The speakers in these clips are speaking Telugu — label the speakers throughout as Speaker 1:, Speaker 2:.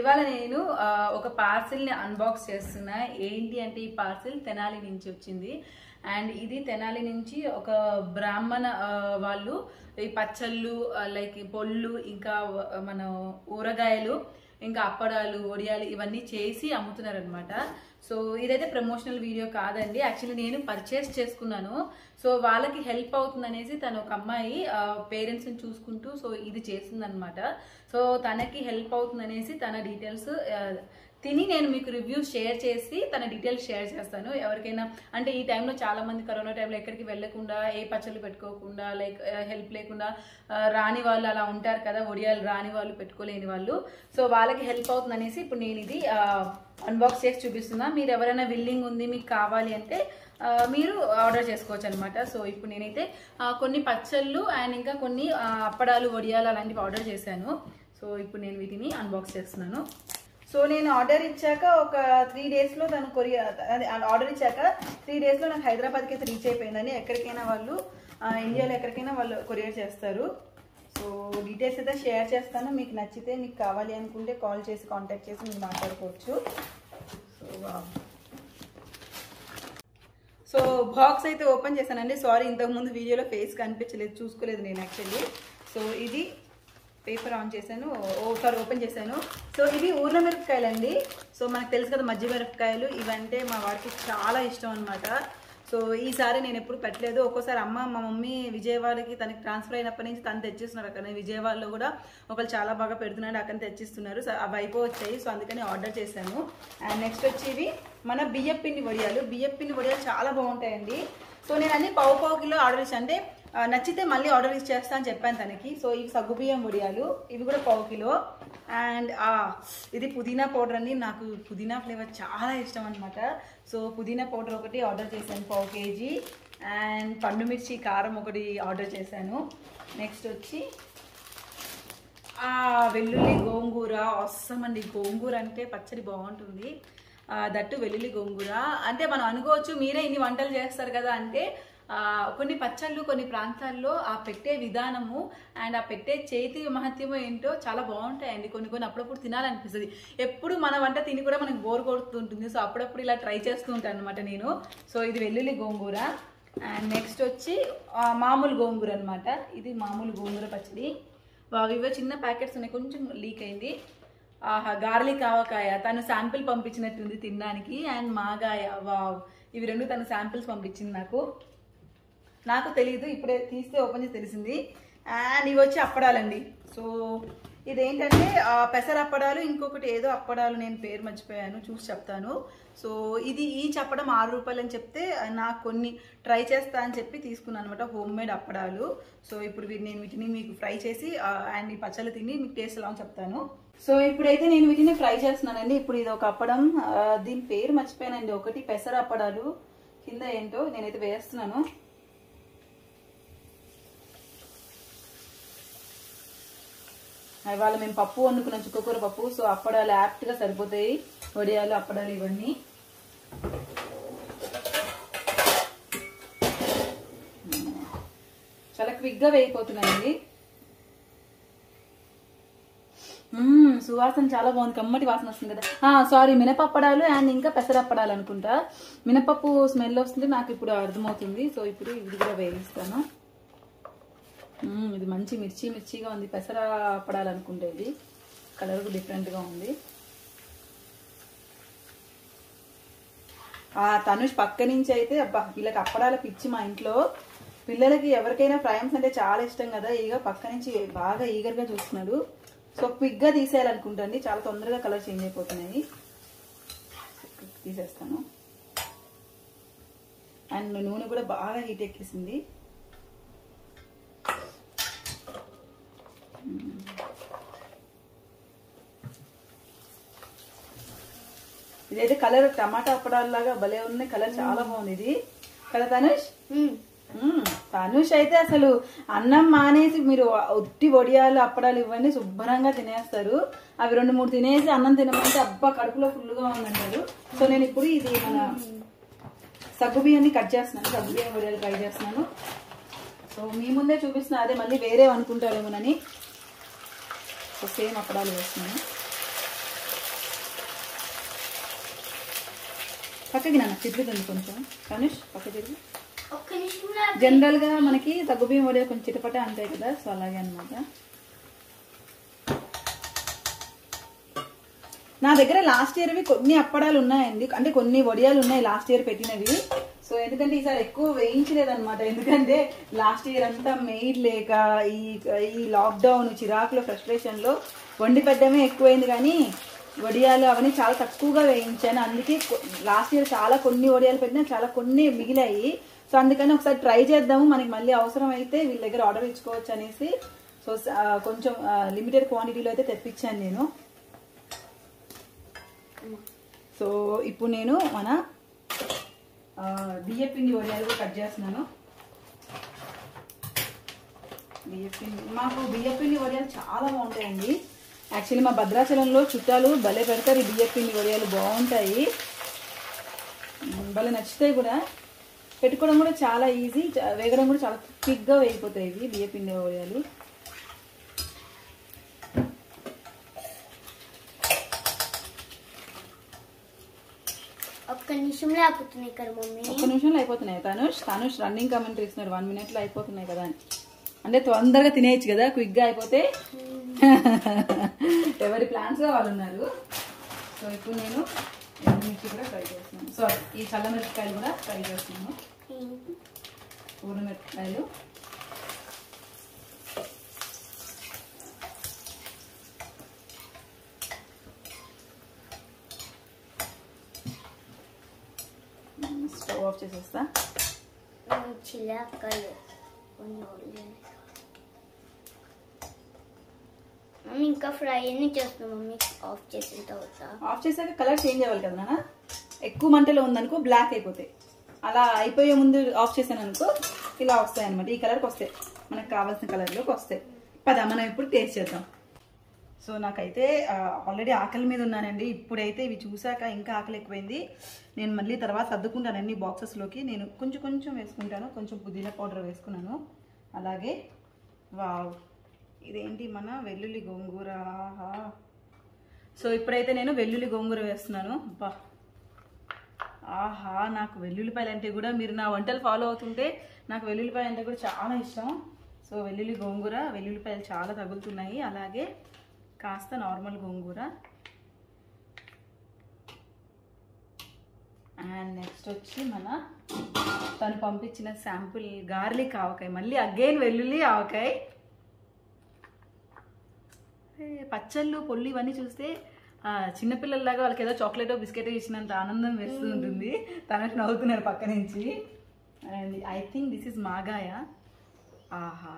Speaker 1: ఇవాళ నేను ఆ, ఒక పార్సిల్ని అన్బాక్స్ చేస్తున్నా ఏంటి అంటే ఈ పార్సిల్ తెనాలి నుంచి వచ్చింది అండ్ ఇది తెనాలి నుంచి ఒక బ్రాహ్మణ ఆ, వాళ్ళు ఈ పచ్చళ్ళు లైక్ పొళ్ళు ఇంకా వ- మన ఊరగాయలు ఇంకా అప్పడాలు వడియాలు ఇవన్నీ చేసి అమ్ముతున్నారు అనమాట సో ఇదైతే ప్రమోషనల్ వీడియో కాదండి యాక్చువల్లీ నేను పర్చేస్ చేసుకున్నాను సో వాళ్ళకి హెల్ప్ అవుతుంది అనేసి తను ఒక అమ్మాయి పేరెంట్స్ని చూసుకుంటూ సో ఇది చేసిందనమాట సో తనకి హెల్ప్ అవుతుంది అనేసి తన డీటెయిల్స్ తిని నేను మీకు రివ్యూస్ షేర్ చేసి తన డీటెయిల్స్ షేర్ చేస్తాను ఎవరికైనా అంటే ఈ టైంలో చాలా మంది కరోనా టైంలో ఎక్కడికి వెళ్ళకుండా ఏ పచ్చళ్ళు పెట్టుకోకుండా లైక్ హెల్ప్ లేకుండా ఆ, రాని వాళ్ళు అలా ఉంటారు కదా ఒడియాలు రాని వాళ్ళు పెట్టుకోలేని వాళ్ళు సో వాళ్ళకి హెల్ప్ అవుతుంది అనేసి ఇప్పుడు నేను ఇది అన్బాక్స్ చేసి చూపిస్తున్నా మీరు ఎవరైనా విల్లింగ్ ఉంది మీకు కావాలి అంటే ఆ, మీరు ఆర్డర్ చేసుకోవచ్చు అనమాట సో ఇప్పుడు నేనైతే ఆ, కొన్ని పచ్చళ్ళు అండ్ ఇంకా కొన్ని ఆ, అప్పడాలు వడియాలు అలాంటివి ఆర్డర్ చేశాను సో ఇప్పుడు నేను వీటిని అన్బాక్స్ చేస్తున్నాను సో నేను ఆర్డర్ ఇచ్చాక ఒక త్రీ డేస్లో తను కొరియా అదే ఆర్డర్ ఇచ్చాక త్రీ డేస్లో నాకు హైదరాబాద్కి అయితే రీచ్ అయిపోయిందని ఎక్కడికైనా వాళ్ళు ఆ, ఇండియాలో ఎక్కడికైనా వాళ్ళు కొరియర్ చేస్తారు సో డీటెయిల్స్ అయితే షేర్ చేస్తాను మీకు నచ్చితే మీకు కావాలి అనుకుంటే కాల్ చేసి కాంటాక్ట్ చేసి మీరు మాట్లాడుకోవచ్చు సో వావ్. సో బాక్స్ అయితే ఓపెన్ చేశానండి సారీ ఇంతకుముందు వీడియోలో ఫేస్ కనిపించలేదు చూసుకోలేదు నేను యాక్చువల్లీ సో ఇది పేపర్ ఆన్ చేశాను ఓ సారీ ఓపెన్ చేశాను సో ఇవి ఊర్ల మిరపకాయలు అండి సో మనకు తెలుసు కదా మజ్జి మిరపకాయలు ఇవంటే మా వాడికి చాలా ఇష్టం అనమాట సో ఈసారి నేను ఎప్పుడు పెట్టలేదు ఒక్కోసారి అమ్మ మా మమ్మీ విజయవాడకి తనకి ట్రాన్స్ఫర్ అయినప్పటి నుంచి తను తెచ్చిస్తున్నారు అక్కడ విజయవాడలో కూడా ఒకళ్ళు చాలా బాగా పెడుతున్నాడు అక్కడ తెచ్చిస్తున్నారు సో అవి అయిపోవచ్చాయి సో అందుకని ఆర్డర్ చేశాను అండ్ నెక్స్ట్ వచ్చి ఇవి మన బియ్యపిండి వడియాలు బియ్యపిండి వడియాలు చాలా బాగుంటాయండి సో నేను అన్ని పావు పావు కిలో ఆర్డర్ ఇచ్చాను అంటే ఆ, నచ్చితే మళ్ళీ ఆర్డర్ ఇచ్చేస్తా అని చెప్పాను తనకి సో ఇవి సగ్గుబియ్యం వడియాలు ఇవి కూడా పావు కిలో అండ్ ఇది పుదీనా పౌడర్ అండి నాకు పుదీనా ఫ్లేవర్ చాలా ఇష్టం అనమాట సో పుదీనా పౌడర్ ఒకటి ఆర్డర్ చేశాను పావు కేజీ అండ్ పండు మిర్చి కారం ఒకటి ఆర్డర్ చేశాను నెక్స్ట్ వచ్చి ఆ వెల్లుల్లి గోంగూర వస్తామండి గోంగూర అంటే పచ్చడి బాగుంటుంది ఆ, దట్టు వెల్లుల్లి గోంగూర అంటే మనం అనుకోవచ్చు మీరే ఇన్ని వంటలు చేస్తారు కదా అంటే ఆ, కొన్ని పచ్చళ్ళు కొన్ని ప్రాంతాల్లో ఆ పెట్టే విధానము అండ్ ఆ పెట్టే చేతి మహత్యము ఏంటో చాలా బాగుంటాయండి కొన్ని కొన్ని అప్పుడప్పుడు తినాలనిపిస్తుంది ఎప్పుడు మన వంట తిని కూడా మనకు బోర్ కొడుతుంటుంది సో అప్పుడప్పుడు ఇలా ట్రై చేస్తూ ఉంటాను అనమాట నేను సో ఇది వెల్లుల్లి గోంగూర అండ్ నెక్స్ట్ వచ్చి ఆ, మామూలు గోంగూర అనమాట ఇది మామూలు గోంగూర పచ్చడి వావ్, ఇవే చిన్న ప్యాకెట్స్ ఉన్నాయి కొంచెం లీక్ అయింది ఆహా గార్లిక్ ఆవకాయ తను శాంపిల్ పంపించినట్టుంది తినడానికి అండ్ మాగాయ వావ్ ఇవి రెండు తను శాంపిల్స్ పంపించింది నాకు నాకు తెలియదు ఇప్పుడే తీస్తే ఓపెన్ చేసి తెలిసింది అండ్ ఇవి వచ్చి అప్పడాలండి సో ఇదేంటంటే ఆ, పెసర అప్పడాలు ఇంకొకటి ఏదో అప్పడాలు నేను పేరు మర్చిపోయాను చూసి చెప్తాను సో ఇది ఈ చెప్పడం ఆరు రూపాయలు అని చెప్తే ఆ, నాకు కొన్ని ట్రై చేస్తా అని చెప్పి తీసుకున్నాను అనమాట హోమ్ మేడ్ అప్పడాలు సో ఇప్పుడు వీటిని నేను వీటిని మీకు ఫ్రై చేసి ఆ, అండ్ ఈ పచ్చళ్ళు తిని మీకు టేస్ట్ ఎలా ఉందో చెప్తాను సో ఇప్పుడైతే నేను వీటిని ఫ్రై చేస్తున్నానండి ఇప్పుడు ఇది ఒక అప్పడం ఆ, దీని పేరు మర్చిపోయానండి ఒకటి పెసర అప్పడాలు కింద ఏంటో నేనైతే వేస్తున్నాను ఇవాళ మేము పప్పు వండుకున్నాం చుక్కకూర పప్పు సో అప్పడాలు యాప్ట్గా సరిపోతాయి వడియాలు అప్పడాలు ఇవన్నీ చాలా క్విక్గా వేయిపోతున్నాయండి మ్మ్, సువాసన చాలా బాగుంది కమ్మటి వాసన వస్తుంది కదా సారీ మినపప్పడాలు అండ్ ఇంకా పెసరప్పడాలు అనుకుంటా మినపప్పు స్మెల్ వస్తుంది నాకు ఇప్పుడు అర్థమవుతుంది సో ఇప్పుడు ఇది కూడా వేయిస్తాను మ్మ్, ఇది మంచి మిర్చి మిర్చిగా ఉంది పెసర అప్పడాలు అనుకుంటే ఇది కలర్ డిఫరెంట్గా ఉంది ఆ తనుష్ పక్క నుంచి అయితే అబ్బా వీళ్ళకి అప్పడాల పిచ్చి మా ఇంట్లో పిల్లలకి ఎవరికైనా ఫ్రైమ్స్ అంటే చాలా ఇష్టం కదా ఇక పక్క నుంచి బాగా ఈగర్గా చూస్తున్నాడు సో క్విక్గా తీసేయాలనుకుంటండి చాలా తొందరగా కలర్ చేంజ్ అయిపోతున్నాయి తీసేస్తాను అండ్ నూనె కూడా బాగా హీట్ ఎక్కేసింది ఇదైతే కలర్ టమాటా అప్పడాలాగా భలే ఉంది కలర్ చాలా బాగుంది ఇది కదా తనుష్ మ్మ్. తనుష్ అయితే అసలు అన్నం మానేసి మీరు ఉట్టి వడియాలు అప్పడాలు ఇవ్వండి శుభ్రంగా తినేస్తారు అవి రెండు మూడు తినేసి అన్నం తినమంటే అబ్బా కడుపులో ఫుల్గా ఉందంటారు సో నేను ఇప్పుడు ఇది మన సగ్గు బియ్యాన్ని కట్ చేస్తున్నాను సగ్గు బియ్యం వడియాలు ట్రై చేస్తున్నాను సో మీ ముందే చూపిస్తున్నా అదే మళ్ళీ వేరే అనుకుంటారేమోనని సో సేమ్ అప్పడాలు వేస్తున్నాను పక్కకి నాన్న తిరుగుతుంది కొంచెం కనుష్ పక్క తిరిగి
Speaker 2: ఒక్క నిమిషం
Speaker 1: జనరల్ గా మనకి సగ్గుబియ్యం వడియాలు కొంచెం చిటపట అంటాయి కదా సో అలాగే అన్నమాట నా దగ్గర లాస్ట్ ఇయర్వి కొన్ని అప్పడాలు ఉన్నాయండి అంటే కొన్ని వడియాలు ఉన్నాయి లాస్ట్ ఇయర్ పెట్టినవి సో ఎందుకంటే ఈసారి ఎక్కువ వేయించలేదన్నమాట ఎందుకంటే లాస్ట్ ఇయర్ అంతా మెయిడ్ లేక ఈ ఈ లాక్డౌన్ చిరాకులో ఫ్రస్ట్రేషన్ లో వండి పెట్టడమే ఎక్కువైంది కానీ వడియాలు అవన్నీ చాలా తక్కువగా వేయించాను అందుకే లాస్ట్ ఇయర్ చాలా కొన్ని వడియాలు పెట్టినా చాలా కొన్ని మిగిలాయి సో అందుకని ఒకసారి ట్రై చేద్దాము మనకి మళ్ళీ అవసరం అయితే వీళ్ళ దగ్గర ఆర్డర్ ఇచ్చుకోవచ్చు అనేసి సో ఆ, కొంచెం లిమిటెడ్ క్వాంటిటీలో అయితే తెప్పించాను నేను సో ఇప్పుడు నేను మన ఆ, బియ్య పిండి వడియాలు కూడా కట్ చేస్తున్నాను బియ్య పిండి మాకు బియ్య పిండి వడియాలు చాలా బాగుంటాయండి యాక్చువల్లీ మా భద్రాచలంలో చుట్టాలు భలే పెడతారు ఈ బియ్య పిండి వడియాలు బాగుంటాయి మ్, భలే నచ్చుతాయి కూడా పెట్టుకోవడం కూడా చాలా ఈజీ చ- వేగడం కూడా చాలా క్విక్గా వేగిపోతాయి ఇవి బియ్య పిండి వడియాలు
Speaker 2: ఒక్క నిమిషంలో ఆపుతున్నాయి కదా మమ్మీ
Speaker 1: ఒక్క నిమిషంలో అయిపోతున్నాయి తనుష్ తనుష్ రన్నింగ్ కామెంట్ ఇస్తున్నాడు వన్ మినిట్లో అయిపోతున్నాయి కదా అని అంటే తొందరగా తినేయచ్చు కదా క్విక్గా అయిపోతే ఎవరి ప్లాన్స్ వాళ్ళు ఉన్నారు సో ఇప్పుడు నేను ఎండుమిర్చి కూడా ఫ్రై చేస్తున్నాను సారీ ఈ చల్లమిరపకాయలు కూడా ఫ్రై చేస్తున్నాను ఊరమిరపకాయలు స్టవ్ ఆఫ్ చేసేస్తా
Speaker 2: చిల్లక్కలు కొన్ని ఉల్లిగడ్డలు. మమ్మీ ఇంకా ఫ్రై అన్ని చేస్తున్నాం మమ్మీ ఆఫ్ చేసిన తర్వాత
Speaker 1: ఆఫ్ చేశాక కలర్ చేంజ్ అవ్వాలి కదా నాన్న ఎక్కువ మంటలో ఉందనుకో బ్లాక్ అయిపోతాయి అలా అయిపోయే ముందు ఆఫ్ చేశాను అనుకో ఇలా వస్తాయి అనమాట ఈ కలర్కి వస్తాయి మనకు కావాల్సిన కలర్లోకి వస్తాయి పద మనం ఇప్పుడు టేస్ట్ చేద్దాం సో నాకైతే ఆల్రెడీ ఆకలి మీద ఉన్నానండి ఇప్పుడైతే ఇవి చూసాక ఇంకా ఆకలి ఎక్కువైంది నేను మళ్ళీ తర్వాత సర్దుకుంటాను అన్ని బాక్సెస్లోకి నేను కొంచెం కొంచెం వేసుకుంటాను కొంచెం పుదీనా పౌడర్ వేసుకున్నాను అలాగే వావ్ ఇదేంటి మన వెల్లుల్లి గోంగూర ఆహా సో ఇప్పుడైతే నేను వెల్లుల్లి గోంగూర వేస్తున్నాను అబ్బా ఆహా నాకు వెల్లుల్లిపాయలు అంటే కూడా మీరు నా వంటలు ఫాలో అవుతుంటే నాకు వెల్లుల్లిపాయలు అంటే కూడా చాలా ఇష్టం సో వెల్లుల్లి గోంగూర వెల్లుల్లిపాయలు చాలా తగులుతున్నాయి అలాగే కాస్త నార్మల్ గోంగూర అండ్ నెక్స్ట్ వచ్చి మన తను పంపించిన శాంపుల్ గార్లిక్ ఆవకాయ మళ్ళీ అగైన్ వెల్లుల్లి ఆవకాయ ఏ, పచ్చళ్ళు పొల్లు ఇవన్నీ చూస్తే ఆ, చిన్నపిల్లల్లాగా వాళ్ళకి ఏదో చాక్లెట్ బిస్కెట్ ఇచ్చినంత ఆనందం వేస్తూ ఉంటుంది తనకు నవ్వుతున్నారు పక్క నుంచి and I think this is మాగాయ ఆహా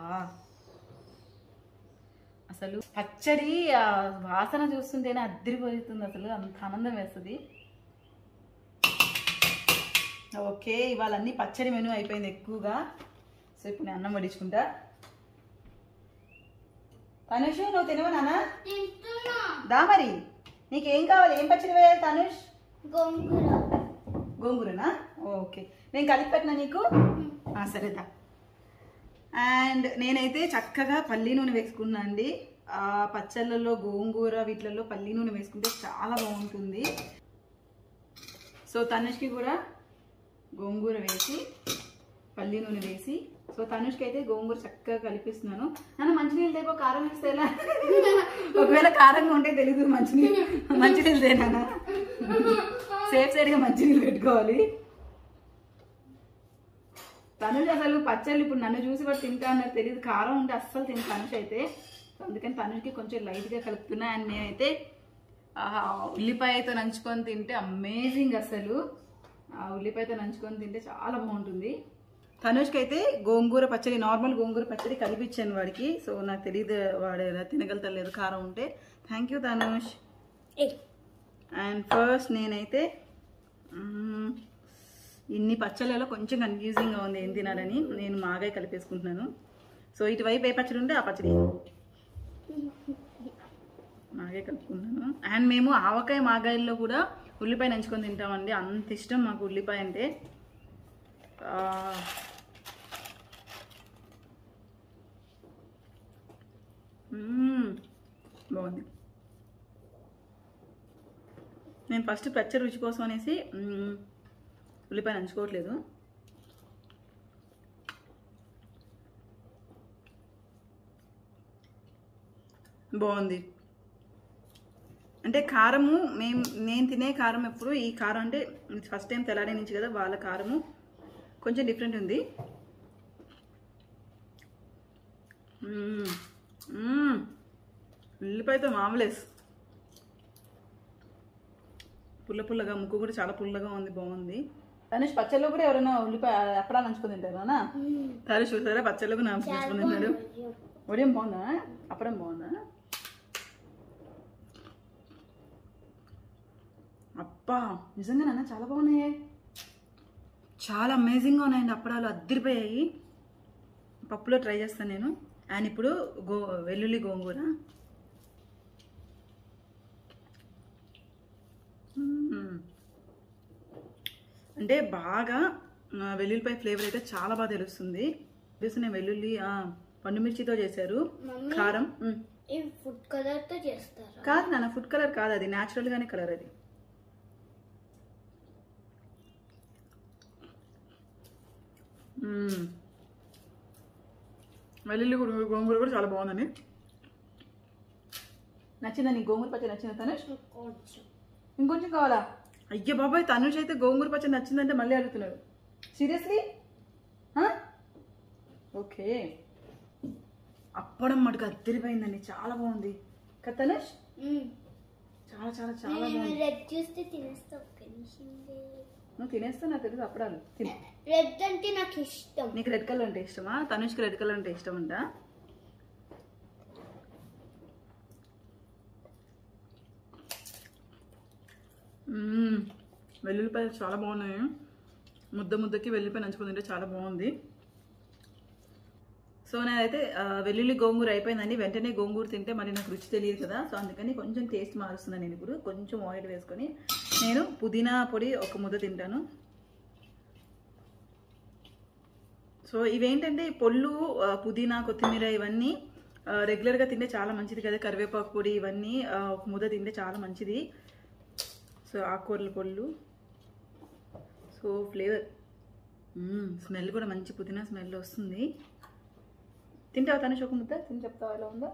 Speaker 1: అసలు పచ్చడి ఆ వాసన చూస్తుంటేనే అద్దరిపోతుంది అసలు అంత ఆనందం వేస్తుంది ఓకే ఇవాళ అన్ని పచ్చడి మెనూ అయిపోయింది ఎక్కువగా సో ఇప్పుడు నేను అన్నం వడించుకుంటా తనుష్ నువ్వు తినవా నానా దా మరి నీకేం కావాలి ఏం పచ్చడి వేయాలి తనుష్
Speaker 2: గోంగూర
Speaker 1: గోంగూరనా ఓకే నేను కలిపి పెట్టినా నీకు ఆ, సరేదా అండ్ నేనైతే చక్కగా పల్లి నూనె వేసుకున్నా అండి ఆ పచ్చళ్ళలో గోంగూర వీటిలలో పల్లి నూనె వేసుకుంటే చాలా బాగుంటుంది సో తనుష్కి కూడా గోంగూర వేసి పల్లి నూనె వేసి సో తనుష్కి అయితే గోంగూర చక్కగా కలిపిస్తున్నాను నన్ను మంచినీళ్ళు తేపో కారం వేస్తే ఎలా ఒకవేళ కారంగా ఉంటే తెలీదు మంచినీళ్ళు మంచినీళ్ళు తేనా సేఫ్ సైడ్గా మంచినీళ్ళు పెట్టుకోవాలి తనుజ్ అసలు పచ్చళ్ళు ఇప్పుడు నన్ను చూసి వాడు తింటా అన్నది తెలియదు కారం ఉంటే అస్సలు తిని తనుష్ అయితే సో అందుకని తనుష్కి కొంచెం లైట్గా కలుపుతున్నా అండ్ నేనైతే ఆ ఉల్లిపాయతో నంచుకొని తింటే అమేజింగ్ అసలు ఆ ఉల్లిపాయతో నంచుకొని తింటే చాలా బాగుంటుంది తనుష్కి అయితే గోంగూర పచ్చడి నార్మల్ గోంగూర పచ్చడి కలిపిచ్చాను వాడికి సో నాకు తెలియదు వాడు ఎలా తినగలుగుతలేదు కారం ఉంటే థ్యాంక్ యూ తనుష్
Speaker 2: ఏ
Speaker 1: అండ్ ఫస్ట్ నేనైతే మ్మ్, ఇన్ని పచ్చళ్ళలో కొంచెం కన్ఫ్యూజింగ్గా ఉంది ఏం తినాలని నేను మాగాయ కలిపేసుకుంటున్నాను సో ఇటువైపు ఏ పచ్చడి ఉంటే ఆ పచ్చడి మాగాయ కలుపుకుంటున్నాను అండ్ మేము ఆవకాయ మాగాయల్లో కూడా ఉల్లిపాయ నంచుకొని తింటామండి అంత ఇష్టం మాకు ఉల్లిపాయ అంటే ఆ, మ్మ్, బాగుంది నేను ఫస్ట్ పచ్చడి రుచి కోసం అనేసి మ్మ్, ఉల్లిపాయ నంచుకోవట్లేదు బాగుంది అంటే కారము మేము నేను తినే కారం ఎప్పుడు ఈ కారం అంటే ఫస్ట్ టైం తెల్లారి నుంచి కదా వాళ్ళ కారము కొంచెం డిఫరెంట్ ఉంది మ్మ్. మ్మ్. ఉల్లిపాయతో మామూలేస్ పుల్ల పుల్లగా ముక్కు కూడా చాలా పుల్లగా ఉంది బాగుంది తనుష్ పచ్చళ్ళు కూడా ఎవరైనా ఉల్లిపాయ అప్పడాలు నంచుకొని తింటారా తనుష్ చూసారా పచ్చళ్ళు కూడా నంచుకొని తిన్నాడు ఉదయం బాగుందా అప్పడం బాగుందా అబ్బా నిజంగా నాన్న చాలా బాగున్నాయే చాలా అమేజింగ్గా ఉన్నాయండి అప్పడాలు అద్దరిపోయాయి పప్పులో ట్రై చేస్తాను నేను అండ్ ఇప్పుడు గో వెల్లుల్లి గోంగూర మ్మ్. అంటే బాగా ఆ, వెల్లుల్లిపాయ ఫ్లేవర్ అయితే చాలా బాగా తెలుస్తుంది తెలుస్తుంది వెల్లుల్లి ఆ, పండు మిర్చితో చేశారు
Speaker 2: మమ్మీ
Speaker 1: కారం మ్మ్.
Speaker 2: ఇవి ఫుడ్ కలర్ తో చేస్తారా
Speaker 1: కాదు నాన్న ఫుడ్ కలర్ కాదు అది న్యాచురల్ గానే కలర్ అది మ్మ్. వెల్లుల్లి గోంగూర గోంగూర కూడా చాలా బాగుందండి నచ్చిందా నీకు గోంగూర పచ్చడి నచ్చిందా తనుష్
Speaker 2: కొంచెం
Speaker 1: ఇంకొంచెం కావాలా అయ్యో బాబాయ్ తనుష్ అయితే గోంగూర పచ్చడి నచ్చిందంటే మళ్ళీ అడుగుతున్నాడు సీరియస్లీ ఓకే అప్పడం మటుకు అద్దరిపోయిందండి చాలా బాగుంది కదా తనుష్
Speaker 2: మ్మ్.
Speaker 1: చాలా చాలా చాలా
Speaker 2: నేను
Speaker 1: బాగుంది
Speaker 2: రెడ్ చూస్తే తినేస్తా ఒక్క నిమిషం
Speaker 1: నువ్వు తినేస్తా నాకు తెలుసు అప్పడాలు తిను
Speaker 2: రెడ్ అంటే నాకు ఇష్టం
Speaker 1: నీకు రెడ్ కలర్ అంటే ఇష్టమా తనుష్కి రెడ్ కలర్ అంటే ఇష్టం అంట మ్మ్. వెల్లుల్లిపాయలు చాలా బాగున్నాయి ముద్ద ముద్దకి వెల్లుల్లిపాయ నంచుకుని తింటే చాలా బాగుంది సో నేనైతే ఆ, వెల్లుల్లి గోంగూర అయిపోయిందండి వెంటనే గోంగూర తింటే మరి నాకు రుచి తెలియదు కదా సో అందుకని కొంచెం టేస్ట్ మారుస్తున్నాను నేను ఇప్పుడు కొంచెం ఆయిల్ వేసుకొని నేను పుదీనా పొడి ఒక ముద్ద తింటాను సో ఇవేంటంటే ఈ పొళ్ళు ఆ, పుదీనా కొత్తిమీర ఇవన్నీ ఆ, రెగ్యులర్గా తింటే చాలా మంచిది కదా కరివేపాకు పొడి ఇవన్నీ ఆ, ఒక ముద్ద తింటే చాలా మంచిది సో ఆకుకూరల పొళ్ళు సో ఫ్లేవర్ స్మెల్ కూడా మంచి పుదీనా స్మెల్ వస్తుంది తింటావా తనుష్ ఒక ముద్ద తిని చెప్తావా ఎలా ఉందో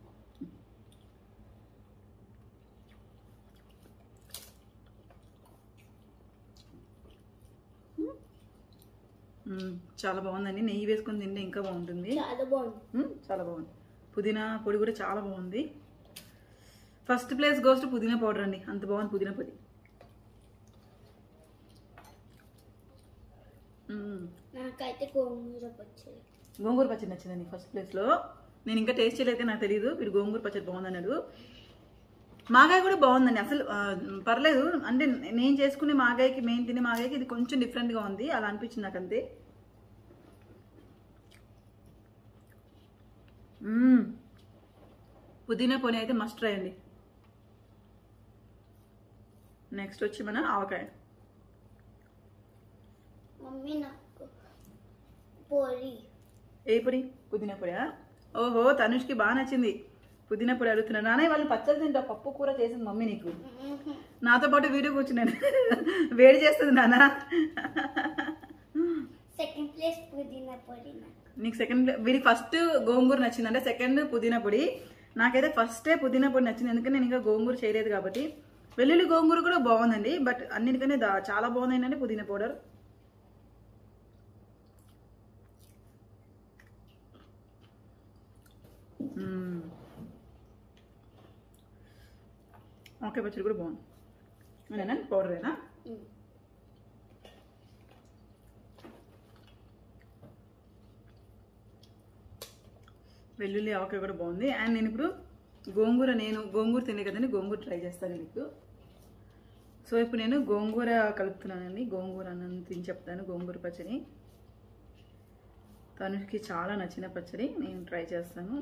Speaker 1: మ్మ్. చాలా బాగుందండి నెయ్యి వేసుకొని తింటే ఇంకా బాగుంటుంది
Speaker 2: చాలా బాగుంది
Speaker 1: మ్మ్. చాలా బాగుంది పుదీనా పొడి కూడా చాలా బాగుంది ఫస్ట్ ప్లేస్ గోస్ట్ పుదీనా పౌడర్ అండి అంత బాగుంది పుదీనా పొడి మ్మ్.
Speaker 2: నాకైతే గోంగూర పచ్చడి
Speaker 1: గోంగూర పచ్చడి నచ్చిందండి ఫస్ట్ ప్లేస్లో నేను ఇంకా టేస్ట్ చేయలేతే నాకు తెలియదు వీడు గోంగూర పచ్చడి బాగుందన్నాడు మాగాయ కూడా బాగుందండి అసలు ఆ, పర్లేదు అంటే నేను చేసుకునే మాగాయకి మేము తినే మాగాయకి ఇది కొంచెం డిఫరెంట్గా ఉంది అలా అనిపించింది నాకు అంతే మ్మ్. పుదీనా పొని అయితే మస్ట్ ట్రై అండి నెక్స్ట్ వచ్చి మన ఆవకాయ
Speaker 2: మమ్మీ నాకు పొడి
Speaker 1: ఏ పొడి పుదీనా పొడా ఓహో తనుష్కి బాగా నచ్చింది పుదీనా పొడి అడుగుతున్నాను నాన్న వాళ్ళు పచ్చడి తింటా పప్పు కూర చేసింది మమ్మీ నీకు నాతో పాటు వీడియో కూర్చున్నాను వేడి చేస్తుంది నాన్న
Speaker 2: సెకండ్ ప్లేస్ పుదీనా పొడి నాకు
Speaker 1: నీకు సెకండ్ వీడికి ఫస్ట్ గోంగూర నచ్చింది అంటే సెకండ్ పుదీనా పొడి నాకైతే ఫస్టే పుదీనా పొడి నచ్చింది ఎందుకంటే నేను ఇంకా గోంగూర చేయలేదు కాబట్టి వెల్లుల్లి గోంగూర కూడా బాగుందండి బట్ అన్నిటికనే దా- చాలా బాగుంది ఏంటంటే పుదీనా పౌడర్ మ్మ్. ఓకే పచ్చడి కూడా బాగుంది అదేనా పౌడరేనా
Speaker 2: మ్మ్.
Speaker 1: వెల్లుల్లి ఆవకాయ కూడా బాగుంది అండ్ నేను ఇప్పుడు గోంగూర నేను గోంగూర తినే కదండి గోంగూర ట్రై చేస్తాను మీకు సో ఇప్పుడు నేను గోంగూర కలుపుతున్నానండి గోంగూర అన్నం తిని చెప్తాను గోంగూర పచ్చడి తనుకి చాలా నచ్చిన పచ్చడి నేను ట్రై చేస్తాను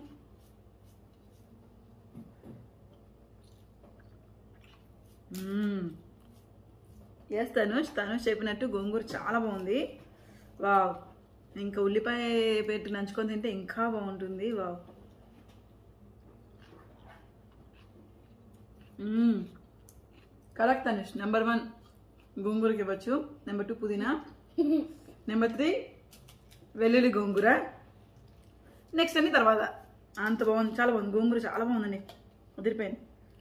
Speaker 1: ఎస్ తనుష్ తనుష్ చెప్పినట్టు గోంగూర చాలా బాగుంది వావ్ ఇంకా ఉల్లిపాయ పెట్టి నంచుకొని తింటే ఇంకా బాగుంటుంది wow correct Tanush number one గోంగూరకి ఇవ్వచ్చు నెంబర్ టూ పుదీనా నెంబర్ త్రీ వెల్లుల్లి గోంగూర నెక్స్ట్ అన్ని తర్వాత అంత బాగుంది చాలా బాగుంది గోంగూర చాలా బాగుందండి అదిరిపోయింది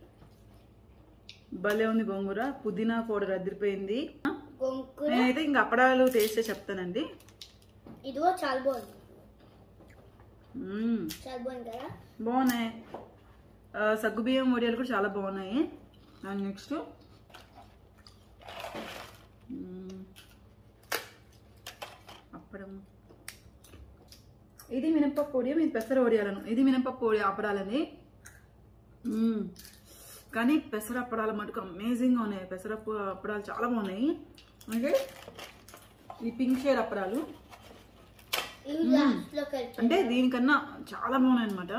Speaker 1: భలే ఉంది గోంగూర పుదీనా పౌడర్ అదిరిపోయింది
Speaker 2: గొంకుర
Speaker 1: నేనైతే ఇంకా అప్పడాలు టేస్ట్ చేసి చెప్తానండి
Speaker 2: ఇదిగో చాలా బాగుంది
Speaker 1: మ్మ్.
Speaker 2: చాలా బాగుంది కదా
Speaker 1: బాగున్నాయి ఆ, సగ్గుబియ్యం వడియాలు కూడా చాలా బాగున్నాయి అండ్ నెక్స్ట్ మ్మ్. అప్పడం ఇది మినపప్పు వడియం ఇది పెసర వడియాలను ఇది మినపప్పు వడి అప్పడాలని మ్మ్. కానీ పెసర అప్పడాలు మటుకు అమేజింగ్గా ఉన్నాయి పెసరప్పు అప్పడాలు చాలా బాగున్నాయి అంటే ఈ పింక్ షేడ్ అప్పడాలు
Speaker 2: ఇవి లాస్ట్ లో కలిపి
Speaker 1: అంటే దీనికన్నా చాలా బాగున్నాయి అనమాట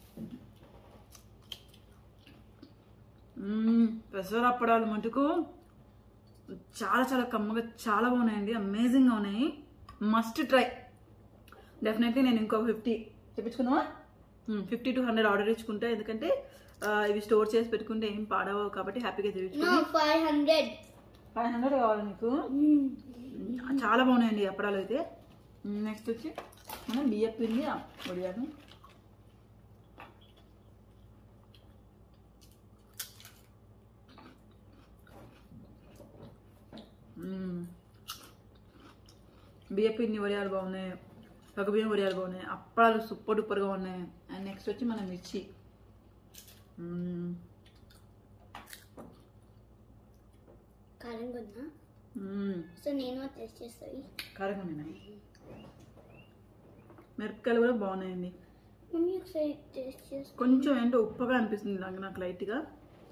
Speaker 1: పెసర అప్పడాలు మటుకు చాలా చాలా కమ్మగా చాలా బాగున్నాయండి అమేజింగ్గా ఉన్నాయి మస్ట్ ట్రై డెఫినెట్లీ నేను ఇంకో ఫిఫ్టీ తెప్పించుకుందామా ఫిఫ్టీ టు హండ్రెడ్ ఆర్డర్ ఇచ్చుకుంటా ఎందుకంటే ఆ, ఇవి స్టోర్ చేసి పెట్టుకుంటే ఏం పాడవు కాబట్టి హ్యాపీగా
Speaker 2: నో
Speaker 1: తెప్పించుకుని
Speaker 2: ఫైవ్ హండ్రెడ్
Speaker 1: ఫైవ్ హండ్రెడ్ కావాలి నీకు చాలా బాగున్నాయండి ఈ అప్పడాలు అయితే నెక్స్ట్ వచ్చి మనం బియ్యం పిండి వడియాను మ్మ్. బియ్యం పిండి వడియాలు బాగున్నాయి సగ బియ్యం వడియాలు బాగున్నాయి అప్పడాలు సూపర్ డూపర్గా ఉన్నాయి అండ్ నెక్స్ట్ వచ్చి మన మిర్చి మ్మ్.
Speaker 2: కారంగా ఉందా
Speaker 1: మ్మ్.
Speaker 2: సో నేను టెస్ట్ చేస్తాయి
Speaker 1: కారంగా ఉన్నాయి మిరపకాయలు కూడా బాగున్నాయండి
Speaker 2: మమ్మీ ఒకసారి టేస్ట్ చేస్తా
Speaker 1: కొంచెం ఏంటో ఉప్పగా అనిపిస్తుంది నాకు నాకు లైట్గా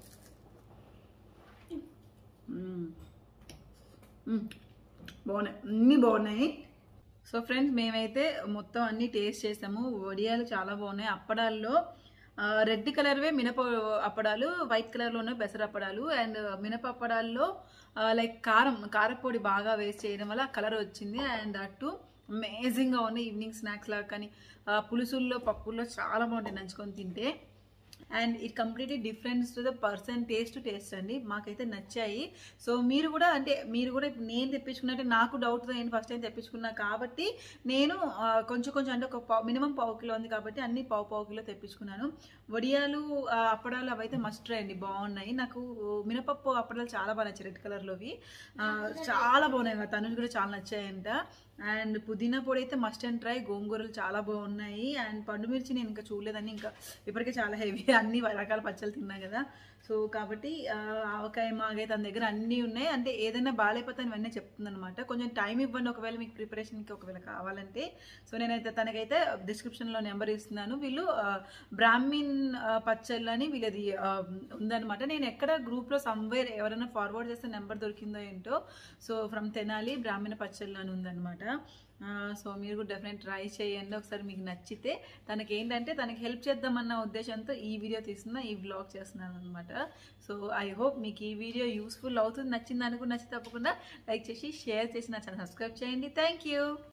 Speaker 1: మ్మ్. మ్మ్. బాగున్నాయి అన్నీ బాగున్నాయి సో ఫ్రెండ్స్ మేమైతే మొత్తం అన్ని టేస్ట్ చేసాము వడియాలు చాలా బాగున్నాయి అప్పడాల్లో రెడ్ కలర్వే మినప అప్పడాలు వైట్ కలర్లోనే పెసర అప్పడాలు అండ్ మినప అప్పడాల్లో లైక్ కారం కారపొడి బాగా వేస్ట్ చేయడం వల్ల కలర్ వచ్చింది అండ్ అటు అమేజింగ్గా ఉన్నాయి ఈవినింగ్ స్నాక్స్ లాగా కానీ ఆ, పులుసుల్లో పప్పుల్లో చాలా బాగుంటాయి నంచుకొని తింటే and it completely difference to the person taste taste అండి మాకైతే నచ్చాయి సో మీరు కూడా అంటే మీరు కూడా ఇప్పుడు నేను తెప్పించుకున్నట్టే నాకు డౌట్తో నేను ఫస్ట్ టైం తెప్పించుకున్నా కాబట్టి నేను ఆ, కొంచెం కొంచెం అంటే ఒక పావు మినిమం పావు కిలో ఉంది కాబట్టి అన్ని పావు పావు కిలో తెప్పించుకున్నాను వడియాలు ఆ, అప్పడాలు అవైతే మస్ట్ ట్రై అండి బాగున్నాయి నాకు మినపప్పు అప్పడాలు చాలా బాగా నచ్చాయి రెడ్ కలర్లోవి చాలా బాగున్నాయి తనుజ్ కూడా చాలా నచ్చాయంట అండ్ పుదీనా పొడి అయితే మస్ట్ అండ్ ట్రై గోంగూరలు చాలా బాగున్నాయి అండ్ పండు మిర్చి నేను ఇంకా చూడలేదని ఇంకా ఇప్పటికే చాలా హెవీ అన్ని రకాల పచ్చళ్ళు తిన్నా కదా సో కాబట్టి ఆ, ఆవకాయ మాగే తన దగ్గర అన్నీ ఉన్నాయి అంటే ఏదైనా బాగాలేకపోతే అని వెంటనే చెప్తుంది అనమాట కొంచెం టైం ఇవ్వండి ఒకవేళ మీకు ప్రిపరేషన్కి ఒకవేళ కావాలంటే సో నేనైతే తనకైతే డిస్క్రిప్షన్లో నెంబర్ ఇస్తున్నాను వీళ్ళు ఆ, బ్రాహ్మిన్ ఆ, పచ్చళ్ళు అని వీళ్ళది ఆ, ఉందన్నమాట నేను ఎక్కడ గ్రూప్లో సమ్వేర్ ఎవరైనా ఫార్వర్డ్ చేస్తే నెంబర్ దొరికిందో ఏంటో సో ఫ్రమ్ తెనాలి బ్రాహ్మణ పచ్చళ్ళు అని ఉందన్నమాట ఆ, సో మీరు కూడా డెఫినెట్ ట్రై చేయండి ఒకసారి మీకు నచ్చితే తనకి ఏంటంటే తనకి హెల్ప్ చేద్దామన్న ఉద్దేశంతో ఈ వీడియో తీస్తున్నా ఈ వ్లాగ్ చేస్తున్నాను అనమాట సో ఐ హోప్ మీకు ఈ వీడియో యూస్ఫుల్ అవుతుంది నచ్చింది అనుకుని నచ్చి తప్పకుండా లైక్ చేసి షేర్ చేసి నా ఛానల్ సబ్స్క్రైబ్ చేయండి థ్యాంక్ యూ